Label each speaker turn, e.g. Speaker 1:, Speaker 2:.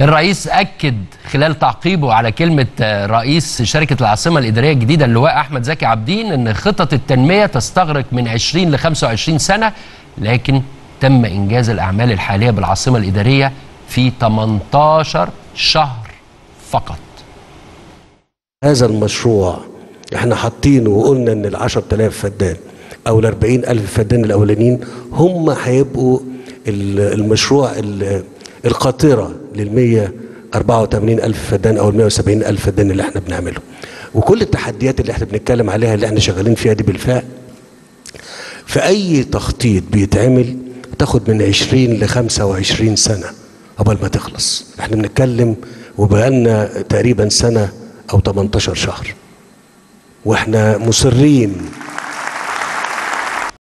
Speaker 1: الرئيس أكد خلال تعقيبه على كلمة آه، رئيس شركة العاصمة الإدارية الجديدة اللواء أحمد زكي عابدين أن خطط التنمية تستغرق من 20 ل 25 سنة لكن تم إنجاز الأعمال الحالية بالعاصمة الإدارية في 18 شهر فقط
Speaker 2: هذا المشروع احنا حاطينه وقلنا ان ال 10000 فدان او ال 40000 فدان الاولانيين هم هيبقوا ال- المشروع ال- القاطره لل 184000 فدان او ال 170000 فدان اللي احنا بنعمله وكل التحديات اللي احنا بنتكلم عليها اللي احنا شغالين فيها دي بالفعل في اي تخطيط بيتعمل تاخد من 20 ل 25 سنه قبل ما تخلص احنا بنتكلم وبقالنا تقريبا سنه او 18 شهر واحنا مصرين